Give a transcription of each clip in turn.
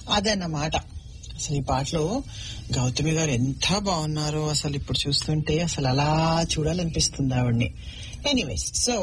అదన్నమాట అసలు ఈ పాటలో గౌతమి గారు ఎంత బాగున్నారో అసలు ఇప్పుడు చూస్తుంటే అసలు అలా చూడాలనిపిస్తుంది ఆవిడ్ని ఎనీవేస్ సో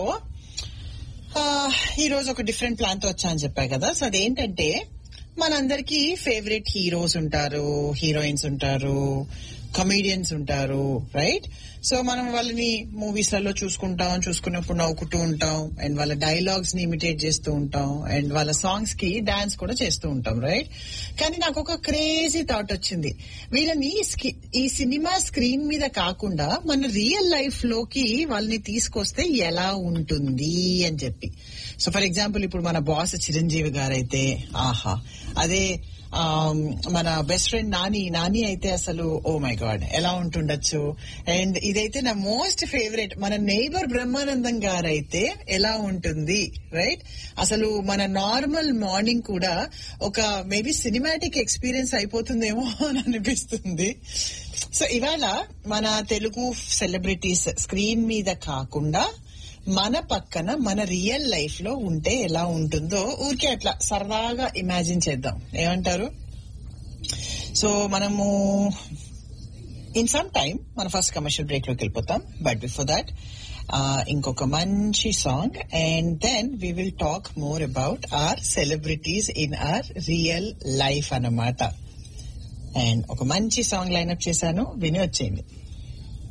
ఈ రోజు ఒక డిఫరెంట్ ప్లాన్ తో వచ్చా అని చెప్పా కదా సో అదేంటంటే మనందరికి ఫేవరెట్ హీరోస్ ఉంటారు హీరోయిన్స్ ఉంటారు కమీడియన్స్ ఉంటారు రైట్ సో మనం వాళ్ళని మూవీస్ లలో చూసుకుంటాం చూసుకున్నప్పుడు నవ్వుకుంటూ ఉంటాం అండ్ వాళ్ళ డైలాగ్స్ ని ఇమిటేట్ చేస్తూ ఉంటాం అండ్ వాళ్ళ సాంగ్స్ కి డాన్స్ కూడా చేస్తూ ఉంటాం రైట్ కానీ నాకు ఒక క్రేజీ థాట్ వచ్చింది వీళ్ళని స్కి- ఈ సినిమా స్క్రీన్ మీద కాకుండా మన రియల్ లైఫ్ లోకి వాళ్ళని తీసుకొస్తే ఎలా ఉంటుంది అని చెప్పి సో ఫర్ ఎగ్జాంపుల్ ఇప్పుడు మన బాస్ చిరంజీవి గారైతే ఆహా అదే ఆమ్, మన బెస్ట్ ఫ్రెండ్ నాని నాని అయితే అసలు ఓ మై గాడ్ ఎలా ఉంటుండొచ్చు అండ్ ఇదైతే నా మోస్ట్ ఫేవరెట్ మన నైబర్ బ్రహ్మానందం గారైతే ఎలా ఉంటుంది రైట్ అసలు మన నార్మల్ మార్నింగ్ కూడా ఒక మేబీ సినిమాటిక్ ఎక్స్పీరియన్స్ అయిపోతుందేమో అని అనిపిస్తుంది సో ఇవాళ మన తెలుగు సెలబ్రిటీస్ స్క్రీన్ మీద కాకుండా మన పక్కన మన రియల్ లైఫ్ లో ఉంటే ఎలా ఉంటుందో ఊరికే అట్లా సరదాగా ఇమాజిన్ చేద్దాం ఏమంటారు సో మనము ఇన్ సమ్ టైమ్ మన ఫస్ట్ కమర్షియల్ బ్రేక్ లోకి వెళ్ళిపోతాం బట్ బిఫోర్ దాట్ ఇంకొక మంచి song and then we will talk more about our celebrities in our real life అన్నమాట అండ్ ఒక మంచి సాంగ్ లైన్అప్ చేశాను విని వచ్చేయండి